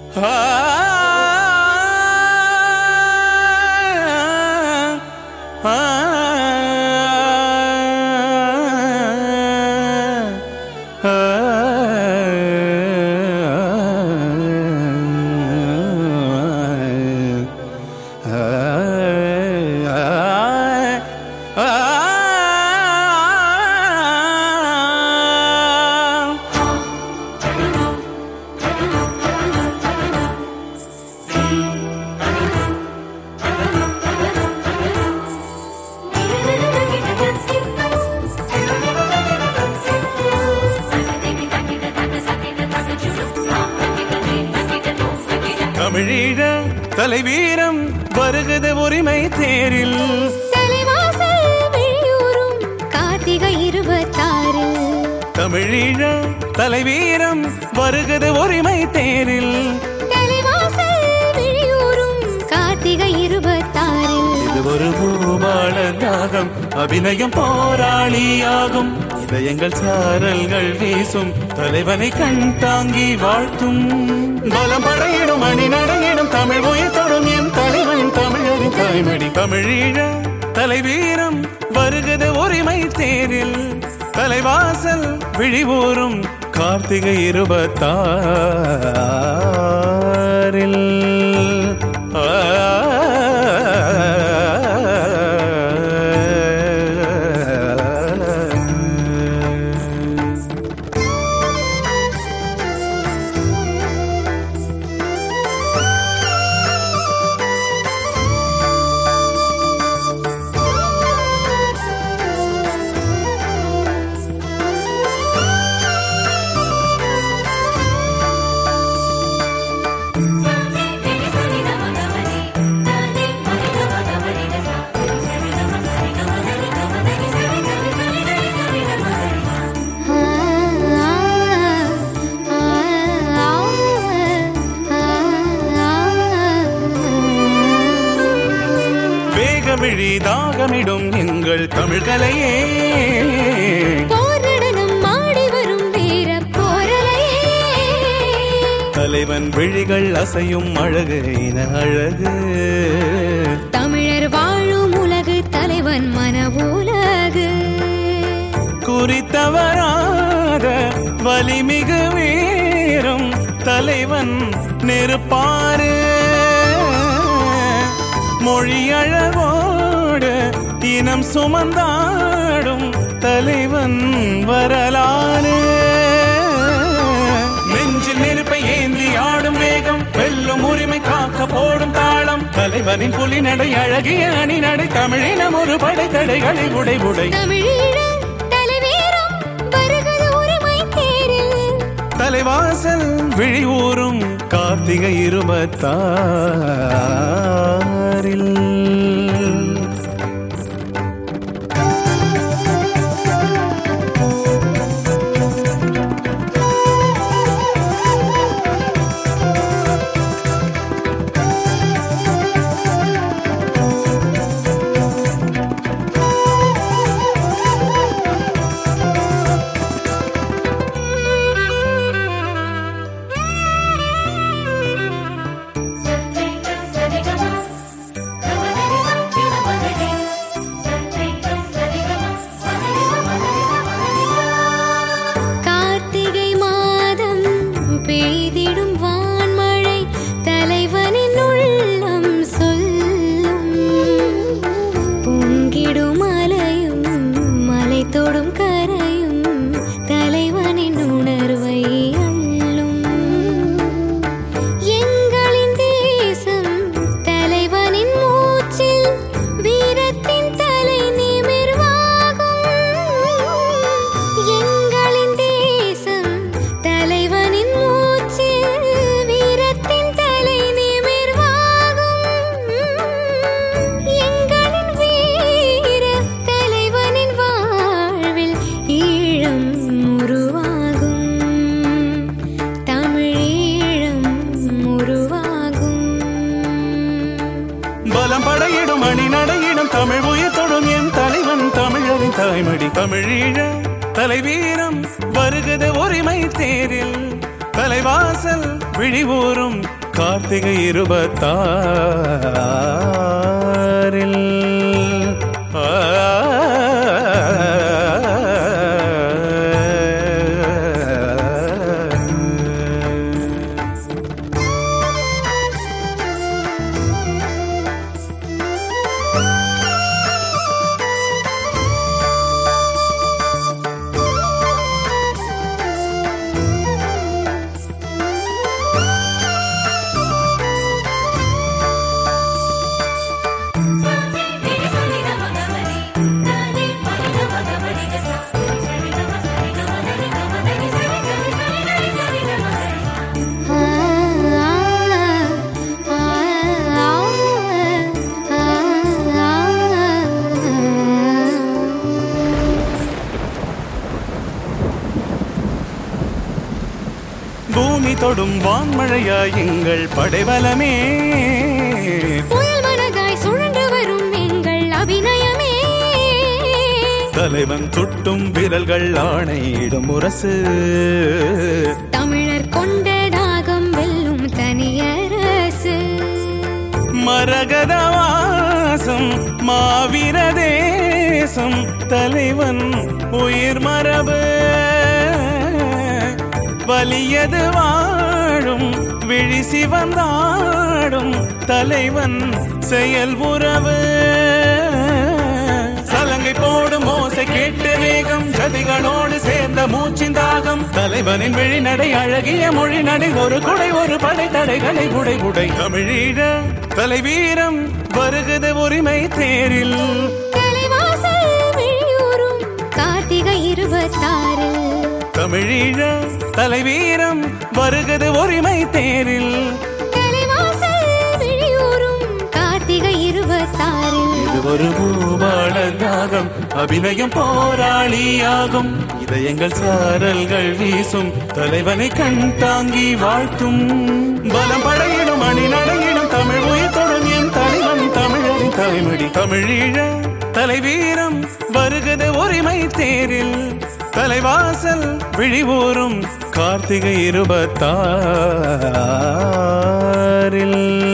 தமிழீழ தலைவீரம் வருகத உரிமை தேரில் தலைவாசல் வெளியூரும் கார்த்திகை இருபத்தாறில் தமிழீழ தலைவீரம் வருகத உரிமை தேரில் தலைவாசல் வெளியூரும் கார்த்திகை இருபத்தாறில் இது ஒரு பூபால தாகம் அபிநயம் போராளியாகும் இதயங்கள் சாரல்கள் வீசும் தலைவனை கண் தாங்கி வாழ்த்தும் பலம் படையிடும் அணி நடையிடும் தமிழ் உயர்த்தொடும் என் தலைவன் தமிழரின் தாய்மடி தமிழீழ தலைவீரம் வருகத உரிமை தேரில் தலைவாசல் விழிவூரும் கார்த்திகை இருபத்தாறில் வேகமிழி தாகமிடும் எங்கள் தமிழ் கலையே போர்நடனம் ஆடி வரும் வீர போரலையே தலைவன் விழிகள் அசையும் அழகு இன அழகு தமிழர் வாழும் உலகு தலைவன் மன உலகு குறித்தவராத வலிமிகு வீரம் தலைவன் நெருப்பாரு மொழி அழகோடு இனம் சுமந்தாடும் தலைவன் வரலாறு நெஞ்சில் நெருப்பை ஏந்தி ஆடும் வேகம் வெல்லும் உரிமை காக்க போடும் தாளம் தலைவனின் புலி நடை அழகிய அணி நடை தமிழினம் ஒரு படை தடைகளை உடை உடை தமிழீழ தலைவீரம் வருகிறது உரிமை தேரில் தலைவாசல் விழியூரும் கார்த்திகை இருபத்தாறில் கார்த்திகை மாதம் பெய்திடும் வான்மழை தலைவனின் உள்ளம் சொல்லும் பொங்கிடும் மலையும் மலை தொடும் கரையும் தலைவனின் உணர்வை அள்ளும் எங்களின் தேசம் தலைவனின் மூச்சில் வீரத்தின் தலை நிமிர்வாகும் எங்களின் தேசம் தலைவனின் மூச்சில் வீரத்தின் தலை நிமிர்வாகும் எங்களின் வீர தலைவனின் வாழ்வில் ஈழம் உருவாகும் தமிழீழம் உருவாகும் பலம் படையிடும் அணி நடையிடும் தமிழ் உயர்த்தொடும் என் தலைவன் தமிழரின் தாய்மடி தமிழீழ தலைவீரம் வருகத உரிமை தேரில் தலைவாசல் விழிவூரும் கார்த்திகை இருபத்தாறில் ஆ ஆ பூமி தொடும் வான்மழையா எங்கள் படைபலமே புயல் மனதாய் சுழன்று வரும் எங்கள் அபிநயமே தலைவன் சுட்டும் விரல்கள் ஆணையிடும் முரசு தமிழர் கொண்ட தாகம் வெல்லும் தனியரசு மரகத வாசம் மாவீர தேசம் தலைவன் உயிர் மரபு வலியது வாழும் விழி சிவந்தாடும் தலைவன் செயல் உறவு சலங்கை போடும் ஓசை கேட்டு வேகம் ஜதிகளோடு சேர்ந்த மூச்சின் தாகம் தலைவனின் வெளிநடை அழகிய மொழி நடை ஒரு குடை ஒரு படை தடைகளை உடை உடை தமிழீழ தலைவீரம் வருகுது உரிமை தேரில் தலைவாசல் விழியூரும் கார்த்திகை இருபத்தாறில் தமிழீழ தலைவீரம் வருகுது உரிமை தேரில் தலைவாசல் விழியூரும் கார்த்திகை இருபத்தாறில் இது ஒரு பூபாள தாகம் அபிநயம் போராளியாகும் இதயங்கள் சாரல்கள் வீசும் தலைவனை கண் தாங்கி வாழ்த்தும் பலம் படையிடும் அணி நடையிடும் தமிழ் உயிர் தொடும் என் தலைவன் தமிழரின் தலைமொழி தமிழீழ தலைவீரம் வருகது உரிமை தேரில் தலைவாசல் விழிவூரும் கார்த்திகை இருபத்தாறில்